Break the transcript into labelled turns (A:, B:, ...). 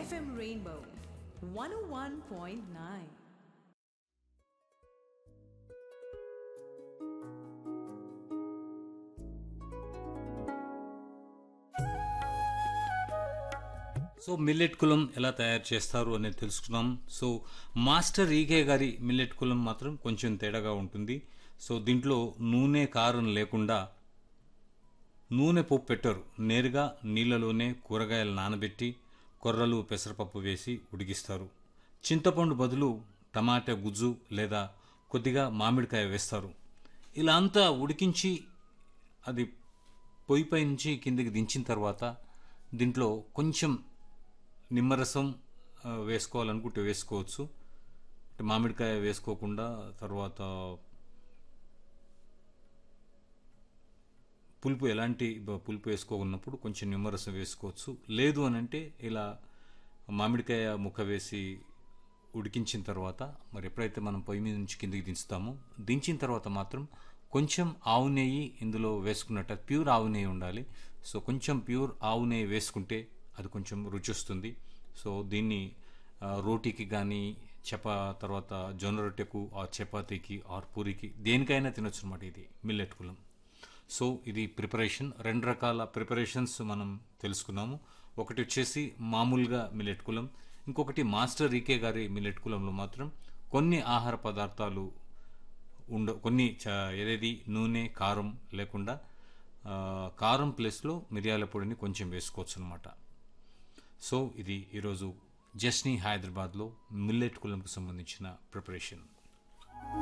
A: FM Rainbow 101.9.
B: So millet కులం ఎలా తయారు చేస్తారు అనేది తెలుసుకున్నాం సో మాస్టర్ ఈకే గారి మిల్లెట్ కులం మాత్రం కొంచెం తేడాగా ఉంటుంది సో దీంట్లో నూనె కారం లేకుండా నూనె పోపు పెట్టరు నేరుగా నీళ్ళలోనే కూరగాయలు నానబెట్టి కొర్రలు పెసరపప్పు వేసి ఉడికిస్తారు చింతపండు బదులు టమాటా గుజ్జు లేదా కొద్దిగా మామిడికాయ వేస్తారు ఇలా అంతా ఉడికించి అది పొయ్యిపై నుంచి కిందికి దించిన తర్వాత దీంట్లో కొంచెం నిమ్మరసం ఆ, వేసుకోవాలనుకుంటే వేసుకోవచ్చు అంటే మామిడికాయ వేసుకోకుండా తర్వాత పులుపు ఎలాంటి బ- పులుపు వేసుకోకున్నప్పుడు కొంచెం నిమ్మరసం వేసుకోవచ్చు లేదు అని అంటే ఇలా మామిడికాయ ముక్క వేసి ఉడికించిన తర్వాత మరి ఎప్పుడైతే మనం పొయ్యి మీద నుంచి కిందికి దించుతామో దించిన తర్వాత మాత్రం కొంచెం ఆవు నెయ్యి ఇందులో వేసుకున్నట్టు ప్యూర్ ఆవు నెయ్యి ఉండాలి సో కొంచెం ప్యూర్ ఆవు నెయ్యి వేసుకుంటే అది కొంచెం రుచి వస్తుంది సో దీన్ని ఆ, రోటీకి కానీ చప తర్వాత జొన్న రొట్టెకు ఆ చపాతీకి ఆర్ పూరికి దేనికైనా తినొచ్చు అనమాట ఇది మిల్లెట్ కులం సో ఇది ప్రిపరేషన్ రెండు రకాల ప్రిపరేషన్స్ మనం తెలుసుకున్నాము ఒకటి వచ్చేసి మామూలుగా మిల్లెట్ కులం ఇంకొకటి మాస్టర్ ఈకే గారి మిల్లెట్ కులంలో మాత్రం కొన్ని ఆహార పదార్థాలు ఉండ కొన్ని చ- ఏదేది నూనె కారం లేకుండా ఆ, కారం ప్లేస్లో మిరియాల పొడిని కొంచెం వేసుకోవచ్చు అనమాట సో ఇది ఈరోజు జస్నీ హైదరాబాద్లో మిల్లెట్ కులంకు సంబంధించిన ప్రిపరేషన్